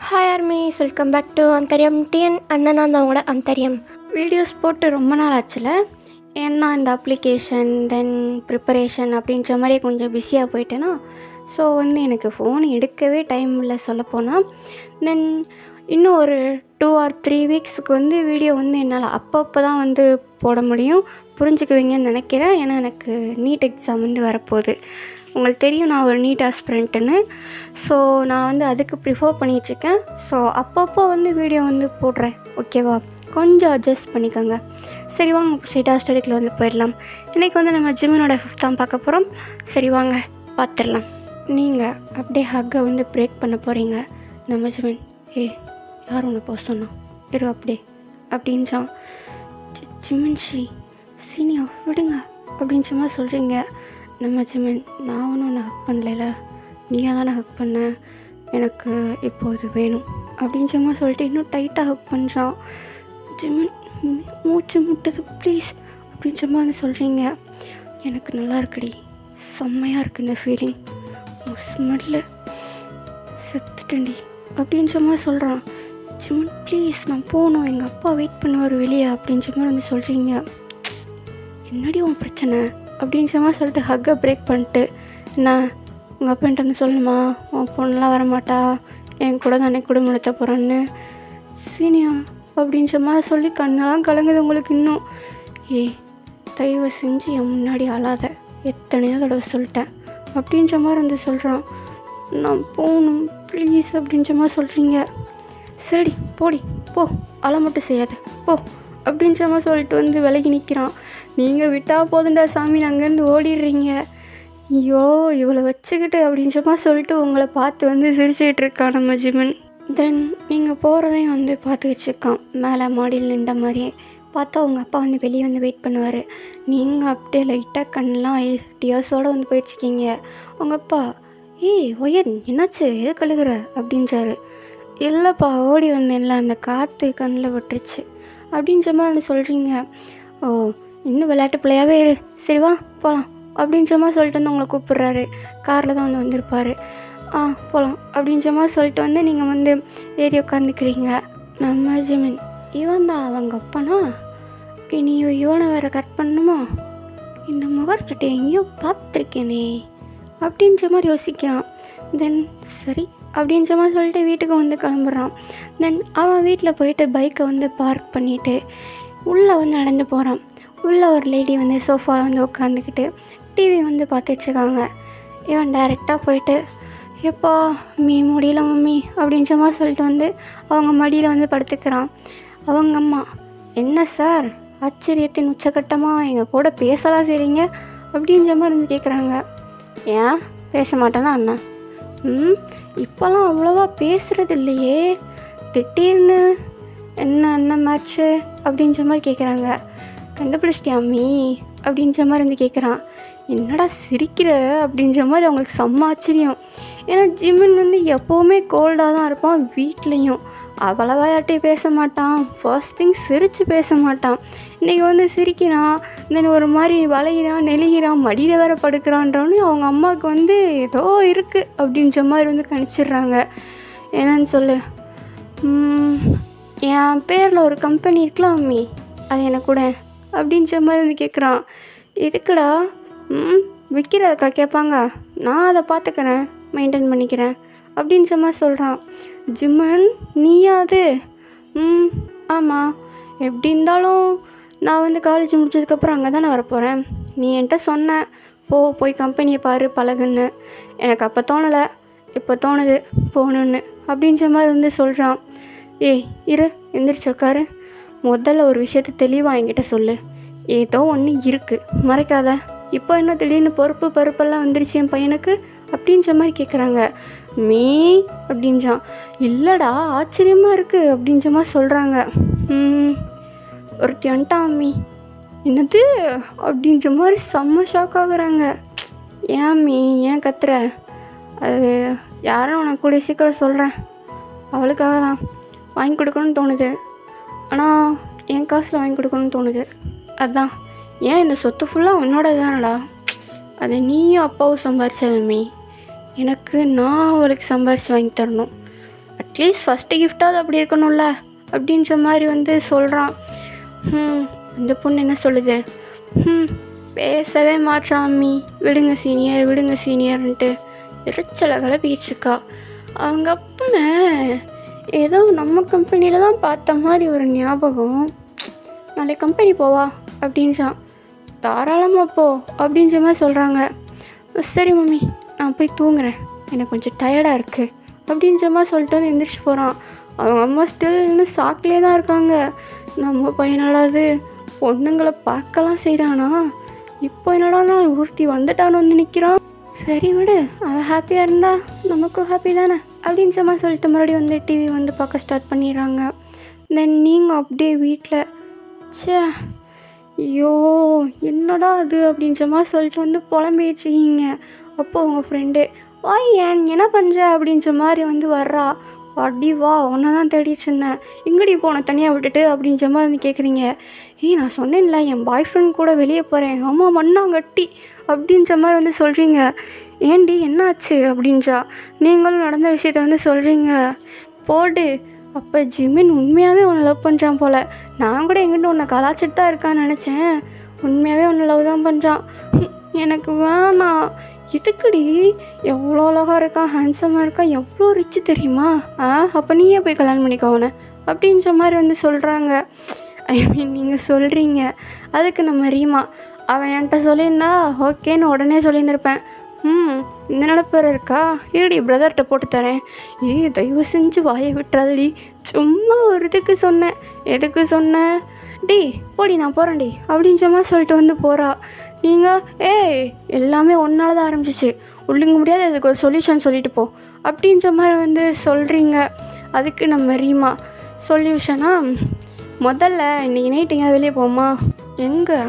Hi armies welcome back to அந்தரியம் TN அண்ணன் அந்த அவங்களோட அந்தரியம் வீடியோஸ் போட்டு ரொம்ப நாள் ஆச்சுல ஏன்னா இந்த அப்ளிகேஷன் தென் ப்ரிப்பரேஷன் அப்படின்ற மாதிரி கொஞ்சம் பிஸியாக போயிட்டேன்னா ஸோ வந்து எனக்கு ஃபோன் எடுக்கவே டைம் இல்லை சொல்லப்போனால் தென் இன்னும் ஒரு டூ ஆர் த்ரீ வீக்ஸுக்கு வந்து வீடியோ வந்து என்னால் அப்பப்போ தான் வந்து போட முடியும் புரிஞ்சுக்குவீங்கன்னு நினைக்கிறேன் ஏன்னா எனக்கு நீட் எக்ஸாம் வந்து வரப்போகுது உங்களுக்கு தெரியும் நான் ஒரு நீட் ஆஸ்பிரண்ட்டுன்னு ஸோ நான் வந்து அதுக்கு ப்ரிஃபர் பண்ணிகிட்ருக்கேன் ஸோ அப்பப்போ வந்து வீடியோ வந்து போடுறேன் ஓகேவா கொஞ்சம் அட்ஜஸ்ட் பண்ணிக்கோங்க சரி வாங்க ஸ்ட்ரெயிட்டாக ஸ்டடிக்கில் வந்து போயிடலாம் இன்றைக்கி வந்து நம்ம ஜிம்மினோட ஃபிஃப்த் தான் பார்க்க போகிறோம் சரி வாங்க பார்த்துடலாம் நீங்கள் அப்படியே ஹக்கை வந்து பிரேக் பண்ண போகிறீங்க நம்ம ஜிமின் ஏ யார் உன்னை போக சொன்னா இரு அப்படியே அப்படின்ச்சான் ஜி- ஜிமின் ஸ்ரீ சீனியா விடுங்க அப்படின்னு சும்மா சொல்கிறீங்க நம்ம ஜிமின் நான் ஒன்றும் உன்னை ஹக் பண்ணல நீயாக தானே ஹக் பண்ண எனக்கு இப்போ இது வேணும் அப்படின்னு சும்மா சொல்லிட்டு இன்னும் டைட்டாக ஹக் பண்ணுறான் ஜிமின் மூ- மூச்சு முட்டுது ப்ளீஸ் அப்படின்னு சும்மா வந்து சொல்கிறீங்க எனக்கு நல்லா இருக்குடி செம்மையாக இருக்குது இந்த ஃபீலிங் ஸ்மெல்லு செத்துட்டேன்டி அப்படின்னு சும்மா சொல்கிறான் ஜிமன் ப்ளீஸ் நான் போகணும் எங்கள் அப்பா வெயிட் பண்ணுவார் வெளியே அப்படின்னு சும்மா வந்து சொல்கிறீங்க என்னடி உன் பிரச்சனை அப்படின்னு சும்மா சொல்லிட்டு ஹக்கை பிரேக் பண்ணிட்டு என்ன உங்கள் அப்பான்ட்டு வந்து சொல்லணுமா உன் பொண்ணெலாம் வரமாட்டா என் கூட தானே குடும்பம் நடத்த போகிறான்னு சீனியா அப்படின்னு சும்மா சொல்லி கண்ணெல்லாம் கலங்குது உங்களுக்கு இன்னும் ஏய் தயவு செஞ்சு என் முன்னாடி அழாத எத்தனையோ தடவை சொல்லிட்டேன் அப்படின்ற மாதிரி வந்து சொல்கிறான் நான் போகணும் ப்ளீஸ் அப்படின்ற மாதிரி சொல்கிறீங்க சரி போடி போ அழ மட்டும் செய்யாத போ அப்படின்ற மாதிரி சொல்லிட்டு வந்து விலகி நிற்கிறான் நீங்கள் விட்டால் போதுண்டா சாமி அங்கேருந்து ஓடிடுறீங்க ஐயோ இவளை வச்சுக்கிட்டு அப்படின்ற மாதிரி சொல்லிட்டு உங்களை பார்த்து வந்து சிரிச்சுக்கிட்டு இருக்கான் நம்ம ஜிமன் தென் நீங்கள் போகிறதையும் வந்து பார்த்து வச்சுருக்கான் மேலே மாடியில் நின்ற மாதிரியே பார்த்தா உங்கள் அப்பா வந்து வெளியே வந்து வெயிட் பண்ணுவார் நீங்கள் அப்படியே லைட்டாக கண்ணெலாம் டியர்ஸோடு வந்து போயிட்டுருக்கீங்க உங்கள் அப்பா ஏய் ஒயன் என்னாச்சு எது கழுகுற அப்படின்றாரு இல்லைப்பா ஓடி வந்தேன்ல அந்த காற்று கண்ணில் விட்டுருச்சு அப்படின்ற மாதிரி வந்து சொல்கிறீங்க ஓ இன்னும் விளையாட்டு பிள்ளையாவே இரு சரி வா போகலாம் அப்படின்ற மாதிரி சொல்லிட்டு வந்து உங்களை கூப்பிட்றாரு காரில் தான் வந்து வந்திருப்பார் ஆ போகலாம் அப்படின்ற மாதிரி சொல்லிட்டு வந்து நீங்கள் வந்து ஏறி உட்காந்துக்கிறீங்க நம்ம ஜிமின் இவன் தான் அவங்க அப்பனா இனி இவனை வேறு கட் பண்ணணுமா இந்த முகர்கிட்ட எங்கேயோ பார்த்துருக்கேனே அப்படின்ற மாதிரி யோசிக்கிறான் தென் சரி அப்படின்ற மாதிரி சொல்லிட்டு வீட்டுக்கு வந்து கிளம்புறான் தென் அவன் வீட்டில் போயிட்டு பைக்கை வந்து பார்க் பண்ணிவிட்டு உள்ளே வந்து நடந்து போகிறான் உள்ளே ஒரு லேடி வந்து சோஃபாவில் வந்து உட்காந்துக்கிட்டு டிவி வந்து பார்த்துட்ருக்காங்க இவன் டைரெக்டாக போயிட்டு எப்பா மீ முடியல மம்மி அப்படின்ற மாதிரி சொல்லிட்டு வந்து அவங்க மடியில் வந்து படுத்துக்கிறான் அவங்க அம்மா என்ன சார் ஆச்சரியத்தின் உச்சக்கட்டமாக எங்கள் கூட பேசலாம் செய்கிறீங்க அப்படின்ற மாதிரி வந்து கேட்குறாங்க ஏன் பேச மாட்டேனா அண்ணா ம் இப்போல்லாம் அவ்வளோவா பேசுகிறது இல்லையே திடீர்னு என்ன என்ன மேட்ச்சு அப்படின்ற மாதிரி கேட்குறாங்க கண்டுபிடிச்சிட்டியா அம்மி அப்படின்ற மாதிரி வந்து கேட்குறான் என்னடா சிரிக்கிற அப்படின்ற மாதிரி அவங்களுக்கு செம்ம ஆச்சரியம் ஏன்னா ஜிம்மின் வந்து எப்போவுமே கோல்டாக தான் இருப்பான் வீட்லேயும் அவ்வளவா யார்ட்டையும் பேச மாட்டான் ஃபர்ஸ்ட் திங் சிரித்து பேச மாட்டான் இன்றைக்கி வந்து சிரிக்கிறான் தென் ஒரு மாதிரி வளைகிறான் நெளிகிறான் மடியில் வேற படுக்கிறான்றோன்னு அவங்க அம்மாவுக்கு வந்து ஏதோ இருக்குது அப்படின்ற மாதிரி வந்து கணிச்சிடுறாங்க என்னன்னு சொல்லு "ம், என் பேரில் ஒரு கம்பெனி இருக்கலாம் அம்மி அது எனக்கு கூட அப்படின்ற மாதிரி வந்து கேட்குறான் எதுக்குடா ம் விற்கிறதுக்கா கேட்பாங்க நான் அதை பார்த்துக்கிறேன் மெயின்டைன் பண்ணிக்கிறேன் அப்படின்ற மாதிரி சொல்கிறான் ஜிம்மன் நீயா அது ம் ஆமாம் எப்படி இருந்தாலும் நான் வந்து காலேஜ் முடிச்சதுக்கப்புறம் அங்கே தானே வரப்போகிறேன் நீ என்கிட்ட சொன்ன போ போய் கம்பெனியை பாரு பழகுன்னு எனக்கு அப்போ தோணலை இப்போ தோணுது போகணுன்னு அப்படின்ற மாதிரி வந்து சொல்கிறான் ஏய் இரு எந்திரிச்சு உட்காரு முதல்ல ஒரு விஷயத்த தெளிவாக என்கிட்ட சொல்லு ஏதோ ஒன்று இருக்குது மறைக்காத இப்போ என்ன திடீர்னு பொறுப்பு பருப்பெல்லாம் வந்துருச்சு என் பையனுக்கு அப்படின்ற மாதிரி கேட்குறாங்க மீ அப்படின்றான் இல்லைடா ஆச்சரியமாக இருக்குது அப்படின்ற மாதிரி சொல்கிறாங்க ம் ஒருத்தி வந்துட்டான் அம்மி என்னது அப்படின்ற மாதிரி செம்ம ஷாக் ஆகுறாங்க ஏன் அம்மி ஏன் கத்துற அது யாரும் உனக்கு கூடிய சீக்கிரம் சொல்கிறேன் அவளுக்காக தான் வாங்கி கொடுக்கணும்னு தோணுது ஆனால் என் காசில் வாங்கி கொடுக்கணும்னு தோணுது அதான் ஏன் இந்த சொத்து ஃபுல்லாக உன்னோட தானடா அதை நீயும் அப்பாவும் சம்பாரிச்ச அம்மி எனக்கு நான் அவளுக்கு சம்பாரித்து வாங்கி தரணும் அட்லீஸ்ட் ஃபஸ்ட்டு கிஃப்டாவது அப்படி இருக்கணும்ல அப்படின்ற மாதிரி வந்து சொல்கிறான் ம் அந்த பொண்ணு என்ன சொல்லுது ம் பேசவே மாட்டாமி விடுங்க சீனியர் விடுங்க சீனியர்ன்ட்டு எரிச்சலை கிளப்பிக்கிச்சுக்கா அவங்க அப்பனை ஏதோ நம்ம கம்பெனியில் தான் பார்த்த மாதிரி ஒரு ஞாபகம் நாளைக்கு கம்பெனி போவா அப்படின்றான் தாராளமாக போ அப்படின்ற மாதிரி சொல்கிறாங்க சரி மம்மி நான் போய் தூங்குறேன் எனக்கு கொஞ்சம் டயர்டாக இருக்குது அப்படின்ற மாதிரி சொல்லிட்டு வந்து எந்திரிச்சு போகிறான் அவங்க அம்மா ஸ்டில் இன்னும் சாக்கிலே தான் இருக்காங்க நம்ம பையனடாது பொண்ணுங்களை பார்க்கலாம் செய்கிறானா இப்போ என்னடா உருட்டி வந்துட்டான்னு வந்து நிற்கிறான் சரி விடு அவன் ஹாப்பியாக இருந்தா நமக்கும் ஹாப்பி தானே அப்படின்ற மாதிரி சொல்லிட்டு மறுபடியும் வந்து டிவி வந்து பார்க்க ஸ்டார்ட் பண்ணிடுறாங்க தென் நீங்கள் அப்படியே வீட்டில் ச்சே ஐயோ என்னடா அது அப்படின்ற மாதிரி சொல்லிட்டு வந்து புலம்பி வச்சுக்கிங்க அப்போ உங்கள் ஃப்ரெண்டு வா ஏன் என்ன பண்ணுற அப்படின்ற மாதிரி வந்து வர்றா அடி வா உன்னை தான் தேடிட்டு இருந்தேன் எங்கடி போன தனியாக விட்டுட்டு அப்படின்ற மாதிரி வந்து கேட்குறீங்க ஏய் நான் சொன்னேன்ல என் பாய் ஃப்ரெண்ட் கூட வெளியே போகிறேன் அம்மா மண்ணாங்கட்டி அப்படின்ற மாதிரி வந்து சொல்கிறீங்க ஏண்டி என்னாச்சு அப்படின்றா நீங்களும் நடந்த விஷயத்த வந்து சொல்கிறீங்க போடு அப்போ ஜிமின் உண்மையாகவே உன்னை லவ் பண்ணுறான் போல் நான் கூட எங்கிட்ட உன்னை கலாச்சிட்டு தான் இருக்கான்னு நினச்சேன் உண்மையாகவே உன்னை லவ் தான் பண்ணுறான் எனக்கு வேணாம் எதுக்குடி எவ்வளோ அழகாக இருக்கான் ஹேண்ட்ஸமாக இருக்கான் எவ்வளோ ரிச்சு தெரியுமா ஆ அப்போ நீயே போய் கல்யாணம் பண்ணிக்கோ அவனை அப்படின்ற மாதிரி வந்து சொல்கிறாங்க ஐ மீன் நீங்கள் சொல்கிறீங்க அதுக்கு நம்ம ரீமா அவன் என்கிட்ட சொல்லியிருந்தா ஓகேன்னு உடனே சொல்லியிருந்திருப்பேன் ம் இந்த நினப்பேர் இருக்கா இருடி பிரதர்கிட்ட போட்டு தரேன் ஏய் தயவு செஞ்சு வாயை விட்டுறாதடி சும்மா ஒரு இதுக்கு சொன்னேன் எதுக்கு சொன்னேன் டேய் போடி நான் போகிறேன்டி அப்படின்ற மாதிரி சொல்லிட்டு வந்து போகிறா நீங்கள் ஏய் எல்லாமே ஒன்றால தான் ஆரம்பிச்சிச்சு உள்ளுங்க முடியாது அதுக்கு ஒரு சொல்யூஷன் சொல்லிட்டு போ அப்படின்ற மாதிரி வந்து சொல்கிறீங்க அதுக்கு நம்ம ரீமா சொல்யூஷனா முதல்ல இன்றைக்கி நைட் எங்கேயாவது வெளியே போமா எங்கே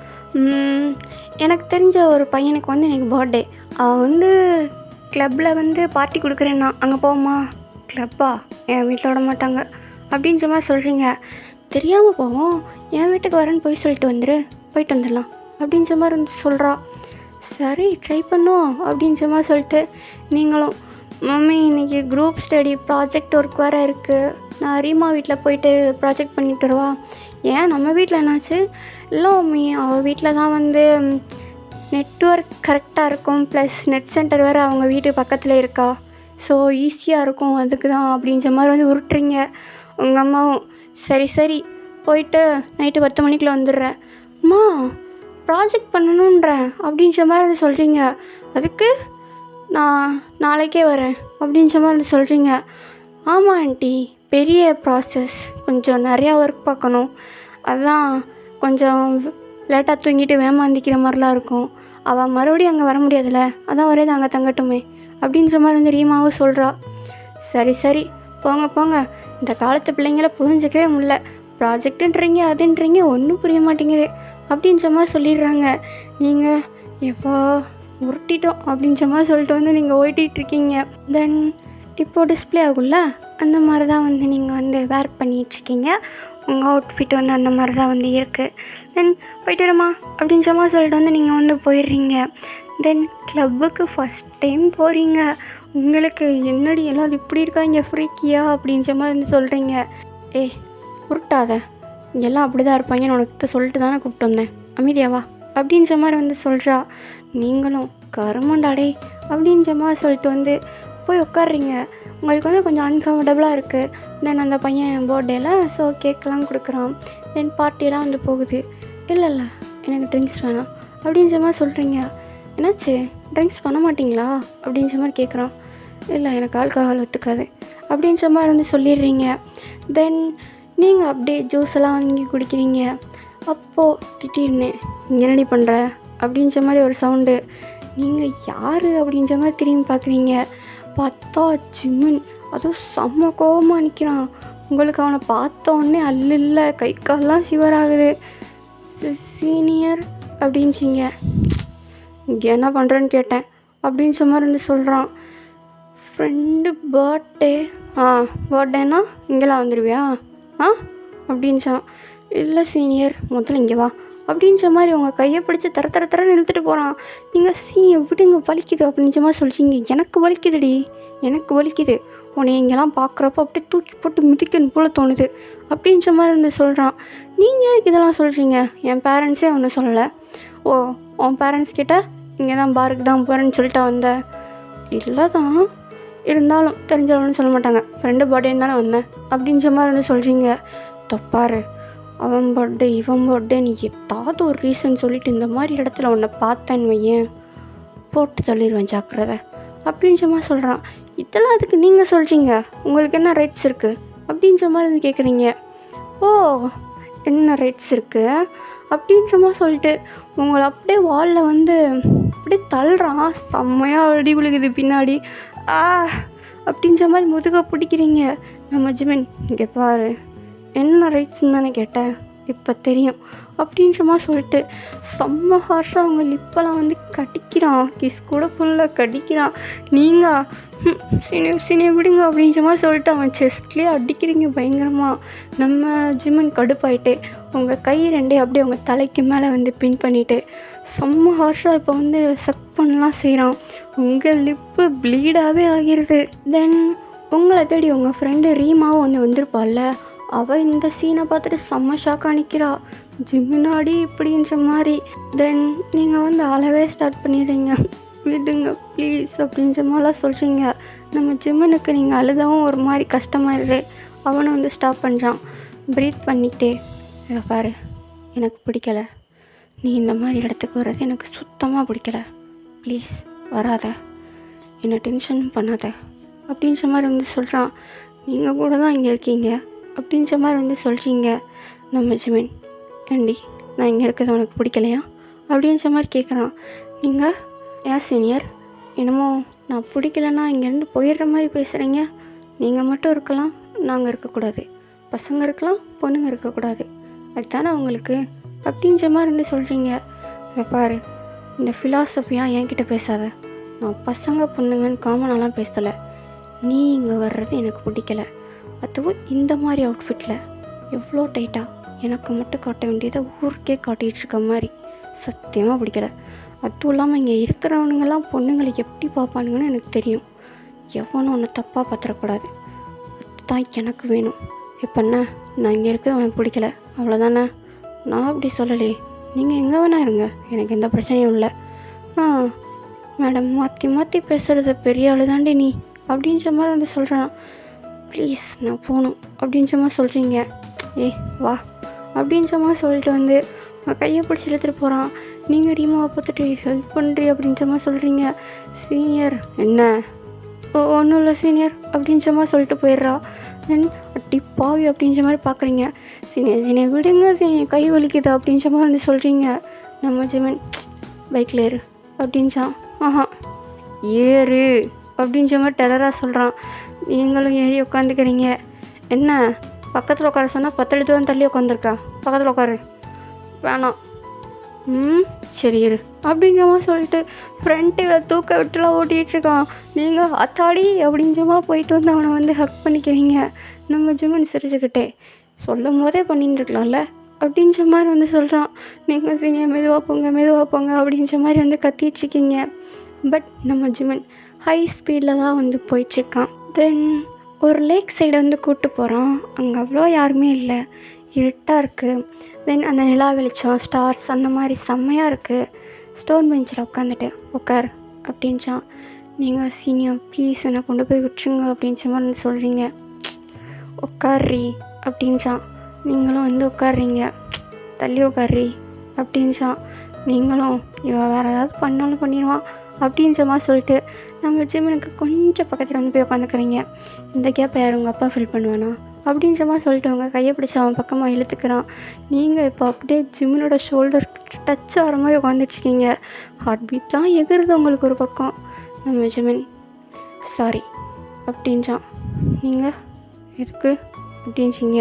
எனக்கு தெரிஞ்ச ஒரு பையனுக்கு வந்து இன்றைக்கி பர்த்டே அவன் வந்து கிளப்பில் வந்து பார்ட்டி கொடுக்குறேன்னா அங்கே போமா கிளப்பா என் வீட்டில் விட மாட்டாங்க அப்படின்ற மாதிரி சொல்கிறீங்க தெரியாமல் போவோம் என் வீட்டுக்கு வரேன்னு போய் சொல்லிட்டு வந்துரு போயிட்டு வந்துடலாம் அப்படின்ற மாதிரி வந்து சொல்கிறா சரி ட்ரை பண்ணுவோம் அப்படின்ற மாதிரி சொல்லிட்டு நீங்களும் மம்மி இன்றைக்கி குரூப் ஸ்டடி ப்ராஜெக்ட் ஒர்க் வேறு இருக்குது நான் ரீமா வீட்டில் போயிட்டு ப்ராஜெக்ட் பண்ணிட்டு வருவா ஏன் நம்ம வீட்டில் என்னாச்சு இல்லை மம்மி அவள் வீட்டில் தான் வந்து நெட்ஒர்க் கரெக்டாக இருக்கும் ப்ளஸ் நெட் சென்டர் வேறு அவங்க வீட்டு பக்கத்தில் இருக்கா ஸோ ஈஸியாக இருக்கும் அதுக்கு தான் அப்படின்ற மாதிரி வந்து உருட்டுறீங்க உங்கள் அம்மாவும் சரி சரி போயிட்டு நைட்டு பத்து மணிக்குள்ள வந்துடுறேன் அம்மா ப்ராஜெக்ட் பண்ணணுன்றேன் அப்படின்ற மாதிரி வந்து சொல்கிறீங்க அதுக்கு நான் நாளைக்கே வரேன் அப்படின்ற மாதிரி வந்து சொல்கிறீங்க ஆமாம் ஆண்டி பெரிய ப்ராசஸ் கொஞ்சம் நிறையா ஒர்க் பார்க்கணும் அதான் கொஞ்சம் லேட்டாக தூங்கிட்டு வேமாந்திக்கிற மாதிரிலாம் இருக்கும் அவள் மறுபடியும் அங்கே வர முடியாதுல்ல அதான் ஒரே அங்கே தங்கட்டுமே அப்படின்ற மாதிரி வந்து ரீமாவும் சொல்கிறா சரி சரி போங்க போங்க இந்த காலத்து பிள்ளைங்கள புரிஞ்சிக்கவே முடியல ப்ராஜெக்ட்டுன்றீங்க அதுன்றீங்க ஒன்றும் புரிய மாட்டேங்குது அப்படின்ற மாதிரி சொல்லிடுறாங்க நீங்கள் எப்போ உருட்டிட்டோம் அப்படின்ற மாதிரி சொல்லிட்டு வந்து நீங்கள் ஓட்டிகிட்ருக்கீங்க தென் இப்போது டிஸ்ப்ளே ஆகும்ல அந்த மாதிரி தான் வந்து நீங்கள் வந்து வேர் பண்ணிகிட்ருக்கீங்க உங்கள் அவுட்ஃபிட் வந்து அந்த மாதிரி தான் வந்து இருக்குது தென் போயிட்டு வரமா அப்படின்ற மாதிரி சொல்லிட்டு வந்து நீங்கள் வந்து போயிடுறீங்க தென் கிளப்புக்கு ஃபஸ்ட் டைம் போகிறீங்க உங்களுக்கு என்னடி எல்லோரும் இப்படி இருக்காங்க ஃப்ரீக்கியா அப்படின்ற மாதிரி வந்து சொல்கிறீங்க ஏய் உருட்டாத எல்லாம் அப்படி தான் இருப்பாங்கன்னு உனக்கு சொல்லிட்டு தானே கூப்பிட்டு வந்தேன் அமைதியாவா அப்படின்ற மாதிரி வந்து சொல்கிறா நீங்களும் கருமண்டாடே அப்படின்ற மாதிரி சொல்லிட்டு வந்து போய் உட்காடுறீங்க உங்களுக்கு வந்து கொஞ்சம் அன்கம்ஃபர்டபுளாக இருக்குது தென் அந்த பையன் பர்த்டேல ஸோ கேக்கெலாம் கொடுக்குறான் தென் பார்ட்டியெல்லாம் வந்து போகுது இல்லை இல்லை எனக்கு ட்ரிங்க்ஸ் வேணாம் அப்படின்ற மாதிரி சொல்கிறீங்க என்னாச்சு ட்ரிங்க்ஸ் பண்ண மாட்டிங்களா அப்படின்ற மாதிரி கேட்குறான் இல்லை எனக்கு ஆல்கஹால் ஒத்துக்காது அப்படின்ற மாதிரி வந்து சொல்லிடுறீங்க தென் நீங்கள் அப்படியே ஜூஸ் எல்லாம் வாங்கி குடிக்கிறீங்க அப்போது திடீர்னு இங்கே என்னடி பண்ணுற அப்படின்ற மாதிரி ஒரு சவுண்டு நீங்கள் யார் அப்படின்ற மாதிரி திரும்பி பார்க்குறீங்க பார்த்தா ஜிம்மின் அதுவும் செம்ம கோபமாக நிற்கிறான் உங்களுக்கு அவனை பார்த்த உடனே அல்ல கை கால்லாம் சிவராகுது சீனியர் அப்படின்ச்சிங்க இங்கே என்ன பண்ணுறேன்னு கேட்டேன் அப்படின்ற மாதிரி வந்து சொல்கிறான் ஃப்ரெண்டு பர்த்டே ஆ பர்த்டேனா இங்கெல்லாம் வந்துடுவியா ஆ அப்படின்ச்சான் இல்லை சீனியர் முதல்ல இங்கே வா அப்படின்ற மாதிரி உங்கள் கையை பிடிச்சி தர தர தரன்னு இழுத்துட்டு போகிறான் நீங்கள் சீ விடுங்க வலிக்குது அப்படின்ற மாதிரி சொல்லிச்சிங்க எனக்கு வலிக்குதுடி எனக்கு வலிக்குது உன்னை இங்கெல்லாம் பார்க்குறப்ப அப்படியே தூக்கி போட்டு மிதிக்கணும் போல் தோணுது அப்படின்ற மாதிரி வந்து சொல்கிறான் நீங்கள் எதுக்கு இதெல்லாம் சொல்கிறீங்க என் பேரண்ட்ஸே ஒன்றும் சொல்லலை ஓ உன் பேரண்ட்ஸ் கிட்ட இங்கே தான் பாருக்கு தான் போகிறேன்னு சொல்லிட்டு வந்த இல்லை தான் இருந்தாலும் தெரிஞ்சவங்கன்னு சொல்ல மாட்டாங்க ஃப்ரெண்டு பர்த்டேன்னு தானே வந்தேன் அப்படின்ற மாதிரி வந்து சொல்கிறீங்க தப்பாரு அவன் பர்த்டே இவன் பர்த்டே நீ ஏதாவது ஒரு ரீசன் சொல்லிட்டு இந்த மாதிரி இடத்துல உன்னை பார்த்தேன்னு வையேன் போட்டு தள்ளிடுவேன் ஜாக்கிரதை அப்படின்ற மாதிரி சொல்கிறான் இதெல்லாம் அதுக்கு நீங்கள் சொல்கிறீங்க உங்களுக்கு என்ன ரைட்ஸ் இருக்குது அப்படின்ற மாதிரி வந்து கேட்குறீங்க ஓ என்ன ரைட்ஸ் இருக்குது அப்படின்ற மாதிரி சொல்லிட்டு உங்களை அப்படியே வாலில் வந்து அப்படியே தள்ளுறான் செம்மையாக அடி விழுகுது பின்னாடி ஆ அப்படின்ற மாதிரி முதுக பிடிக்கிறீங்க நம்ம ஜிமின் இங்கே பாரு என்ன ரைட்ஸ்ன்னு தானே கேட்டேன் இப்போ தெரியும் அப்படின்ற மாதிரி சொல்லிட்டு செம்ம ஹார்ஷாக அவங்க லிப்பெல்லாம் வந்து கடிக்கிறான் கிஸ் கூட புல்ல கடிக்கிறான் நீங்கள் சினி சினி விடுங்க அப்படின்ற மாதிரி சொல்லிட்டு அவன் செஸ்ட்லேயே அடிக்கிறீங்க பயங்கரமாக நம்ம ஜிம்மன் கடுப்பாயிட்டு உங்கள் கை ரெண்டே அப்படியே உங்கள் தலைக்கு மேலே வந்து பின் பண்ணிவிட்டு செம்ம ஹார்ஷாக இப்போ வந்து சக் பண்ணலாம் செய்கிறான் உங்கள் லிப்பு ப்ளீடாகவே ஆகிருது தென் உங்களை தேடி உங்கள் ஃப்ரெண்டு ரீமாவும் வந்து வந்திருப்பாள்ல அவள் இந்த சீனை பார்த்துட்டு செம்ம ஷாக்காக நிற்கிறா ஜிம்முனாடி இப்படின்ற மாதிரி தென் நீங்கள் வந்து அளவே ஸ்டார்ட் பண்ணிடுறீங்க விடுங்க ப்ளீஸ் அப்படின்ற மாதிரிலாம் சொல்கிறீங்க நம்ம ஜிம்மனுக்கு நீங்கள் அழுதவும் ஒரு மாதிரி கஷ்டமாயிடுது அவனை வந்து ஸ்டாப் பண்ணுறான் ப்ரீத் பண்ணிக்கிட்டே "இதை பாரு எனக்கு பிடிக்கல நீ இந்த மாதிரி இடத்துக்கு வர்றது எனக்கு சுத்தமாக பிடிக்கல ப்ளீஸ் வராத என்னை டென்ஷன் பண்ணாத அப்படின்ற மாதிரி வந்து சொல்கிறான் நீங்கள் கூட தான் இங்கே இருக்கீங்க அப்படின்ற மாதிரி வந்து சொல்கிறீங்க நம்ம ஜிமின் ஏண்டி நான் இங்கே இருக்கிறது உனக்கு பிடிக்கலையா அப்படின்ற மாதிரி கேட்குறான் நீங்கள் ஏன் சீனியர் என்னமோ நான் பிடிக்கலன்னா இங்கேருந்து போயிடுற மாதிரி பேசுகிறீங்க நீங்கள் மட்டும் இருக்கலாம் நாங்கள் இருக்கக்கூடாது பசங்க இருக்கலாம் பொண்ணுங்க இருக்கக்கூடாது அதுதானே உங்களுக்கு அப்படின்ற மாதிரி இருந்து சொல்கிறீங்க இதை பாரு இந்த ஃபிலாசபியாக என்கிட்ட பேசாத நான் பசங்க பொண்ணுங்கன்னு காமனாலாம் பேசலை நீ இங்கே வர்றது எனக்கு பிடிக்கல அதுவும் இந்த மாதிரி அவுட்ஃபிட்டில் எவ்வளோ டைட்டாக எனக்கு மட்டும் காட்ட வேண்டியதை ஊருக்கே காட்டிகிட்டு இருக்க மாதிரி சத்தியமாக பிடிக்கல அதுவும் இல்லாமல் இங்கே இருக்கிறவனுங்கெல்லாம் பொண்ணுங்களை எப்படி பார்ப்பானுங்கன்னு எனக்கு தெரியும் எவனும் ஒன்று தப்பாக பார்த்துடக்கூடாது அதுதான் எனக்கு வேணும் இப்போ என்ன நான் இங்கே இருக்கிறது உனக்கு பிடிக்கல அவ்வளோதானே நான் அப்படி சொல்லலையே நீங்கள் எங்கே வேணா இருங்க எனக்கு எந்த பிரச்சனையும் இல்லை ஆ மேடம் மாற்றி மாற்றி பேசுகிறது பெரிய ஆளு தாண்டி நீ அப்படின்ற மாதிரி வந்து சொல்கிறான் ப்ளீஸ் நான் போகணும் அப்படின்ற மாதிரி சொல்கிறீங்க ஏய் வா அப்படின்ற மாதிரி சொல்லிட்டு வந்து உங்கள் கையை பிடிச்சி இழுத்துட்டு போகிறான் நீங்கள் ரீமாவை பார்த்துட்டு ஹெல்ப் பண்ணுறி அப்படின்ற மாதிரி சொல்கிறீங்க சீனியர் என்ன ஓ ஒன்றும் இல்லை சீனியர் அப்படின்ற மாதிரி சொல்லிட்டு போயிடுறா தென் அட்டி பாவி அப்படின்ற மாதிரி பார்க்குறீங்க சீனியர் சீனியர் விடுங்க சீனியர் கை வலிக்குது அப்படின்ற மாதிரி வந்து சொல்கிறீங்க நம்ம ஜிமன் பைக்கில் ஏறு அப்படின்ச்சான் ஆஹா ஏறு அப்படின்ற மாதிரி டெரராக சொல்கிறான் நீங்களும் ஏறி உட்காந்துக்கிறீங்க என்ன பக்கத்தில் உட்கார சொன்னால் பத்தடி தூரம் தள்ளி உட்காந்துருக்கா பக்கத்தில் உட்காரு வேணாம் ம் சரி இரு அப்படிங்கிற மாதிரி சொல்லிட்டு ஃப்ரெண்ட்டுகளை தூக்க விட்டுலாம் ஓட்டிகிட்டு இருக்கான் நீங்கள் அத்தாடி அப்படின்ற மாதிரி போயிட்டு வந்து அவனை வந்து ஹக் பண்ணிக்கிறீங்க நம்ம ஜிம்மன் சிரிச்சுக்கிட்டே சொல்லும் போதே பண்ணிட்டு இருக்கலாம்ல அப்படின்ற மாதிரி வந்து சொல்கிறான் நீங்கள் சீனியர் மெதுவாக போங்க மெதுவாக போங்க அப்படின்ற மாதிரி வந்து கத்திட்டுருக்கீங்க பட் நம்ம ஜிம்மன் ஹை ஸ்பீடில் தான் வந்து போயிட்டுருக்கான் தென் ஒரு லேக் சைடு வந்து கூப்பிட்டு போகிறான் அங்கே அவ்வளோ யாருமே இல்லை இருட்டாக இருக்குது தென் அந்த நிலா வெளிச்சம் ஸ்டார்ஸ் அந்த மாதிரி செம்மையாக இருக்குது ஸ்டோன் பெஞ்சில் உட்காந்துட்டு உட்கார் அப்படின்ச்சான் நீங்கள் சீனியர் ப்ளீஸ் என்னை கொண்டு போய் விட்டுருங்க அப்படின்ற மாதிரி வந்து சொல்கிறீங்க உட்கார்றி அப்படின்ச்சான் நீங்களும் வந்து உட்கார்றீங்க தள்ளி உட்கார்றி அப்படின்ச்சான் நீங்களும் இவன் வேறு ஏதாவது பண்ணாலும் பண்ணிடுவான் அப்படின்ற மாதிரி சொல்லிட்டு நம்ம ஜிம்மனுக்கு கொஞ்சம் பக்கத்தில் வந்து போய் உட்காந்துக்கிறீங்க இந்த கேப்பை யார் உங்கள் அப்பா ஃபில் பண்ணுவானா அப்படின்ற மாதிரி சொல்லிட்டு அவங்க கையை பிடிச்சி அவன் பக்கமாக இழுத்துக்கிறான் நீங்கள் இப்போ அப்படியே ஜிம்மனோட ஷோல்டர் டச் ஆகிற மாதிரி உட்காந்துட்ருக்கீங்க ஹார்ட் பீட்லாம் எகுறது உங்களுக்கு ஒரு பக்கம் நம்ம ஜிமின் சாரி அப்படின்றான் நீங்கள் எதுக்கு அப்படின்ச்சிங்க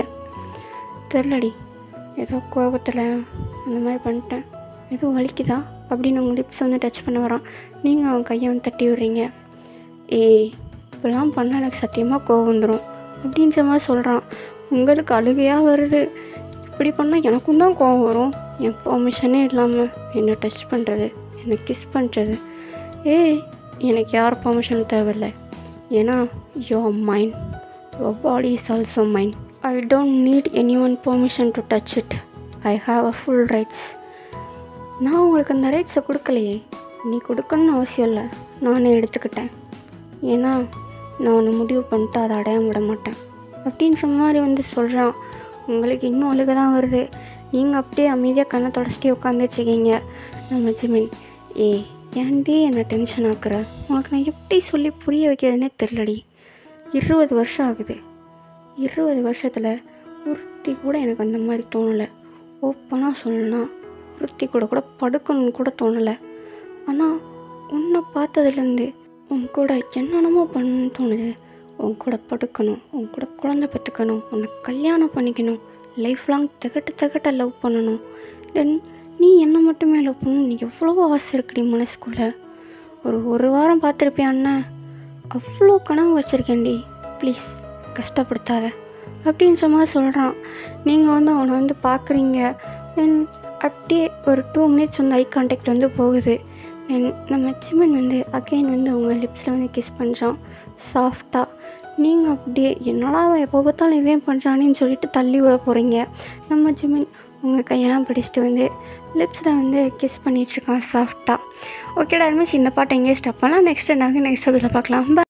தெரிலடி ஏதோ கோபத்தில் அந்த மாதிரி பண்ணிட்டேன் எதுவும் வலிக்குதா அப்படின்னு உங்கள் லிப்ஸ் வந்து டச் பண்ண வரான் நீங்கள் அவன் கையை வந்து தட்டி விடுறீங்க ஏய் இப்படிலாம் பண்ணால் எனக்கு சத்தியமாக கோவம் வந்துடும் அப்படின்ற மாதிரி சொல்கிறான் உங்களுக்கு அழுகையாக வருது இப்படி பண்ணால் எனக்கும் தான் கோவம் வரும் என் பெர்மிஷனே இல்லாமல் என்னை டச் பண்ணுறது என்னை கிஸ் பண்ணுறது ஏய் எனக்கு யார் பெர்மிஷன் தேவையில்லை ஏன்னா your mind your body is also mind I don't need any one permission to touch it I have a full rights நான் உங்களுக்கு அந்த ரைட்ஸை கொடுக்கலையே நீ கொடுக்கணும்னு அவசியம் இல்லை நானே எடுத்துக்கிட்டேன் ஏன்னா நான் ஒன்று முடிவு பண்ணிட்டு அதை அடையாம விட மாட்டேன் அப்படின்ற மாதிரி வந்து சொல்கிறான் உங்களுக்கு இன்னும் அழுக தான் வருது நீங்கள் அப்படியே அமைதியாக கண்ணை தொடச்சிட்டே உட்காந்து வச்சுக்கிங்க நம்ம ஜிமின் ஏய் ஏன்டி என்னை டென்ஷன் ஆக்குற உனக்கு நான் எப்படி சொல்லி புரிய வைக்கிறதுனே தெரிலடி இருபது வருஷம் ஆகுது இருபது வருஷத்தில் ஒருத்தி கூட எனக்கு அந்த மாதிரி தோணலை ஓப்பனாக சொல்லலாம் ஒருத்தி கூட கூட படுக்கணும்னு கூட தோணலை ஆனால் உன்னை பார்த்ததுலேருந்து உன் கூட என்னென்னமோ பண்ணணும்னு தோணுது உன் கூட படுக்கணும் உன் கூட குழந்தை பெற்றுக்கணும் உன்னை கல்யாணம் பண்ணிக்கணும் லைஃப் லாங் திகட்ட திகட்ட லவ் பண்ணணும் தென் நீ என்னை மட்டுமே லவ் பண்ணணும் நீ எவ்வளவோ ஆசை இருக்குடி மனசுக்குள்ளே ஒரு ஒரு வாரம் பார்த்துருப்பியா அண்ணன் அவ்வளோ கனவு வச்சுருக்கேன்டி ப்ளீஸ் கஷ்டப்படுத்தாத அப்படின்ற மாதிரி சொல்கிறான் நீங்கள் வந்து அவனை வந்து பார்க்குறீங்க தென் அப்படியே ஒரு டூ மினிட்ஸ் வந்து ஐ கான்டாக்ட் வந்து போகுது தென் நம்ம சிமன் வந்து அகைன் வந்து அவங்க லிப்ஸில் வந்து கிஸ் பண்ணுறான் சாஃப்டாக நீங்கள் அப்படியே என்னடா அவன் எப்போ பார்த்தாலும் இதே பண்ணுறானேன்னு சொல்லிட்டு தள்ளி விட போகிறீங்க நம்ம ஜிமின் உங்கள் கையெல்லாம் பிடிச்சிட்டு வந்து லிப்ஸில் வந்து கிஸ் பண்ணிகிட்ருக்கான் சாஃப்டாக ஓகேடா மிஸ் இந்த பாட்டை எங்கேயே ஸ்டாப் பண்ணலாம் நெக்ஸ்ட் நாங்கள் நெக்ஸ்ட் வீட்டில் பார்க்கலாம் Bye.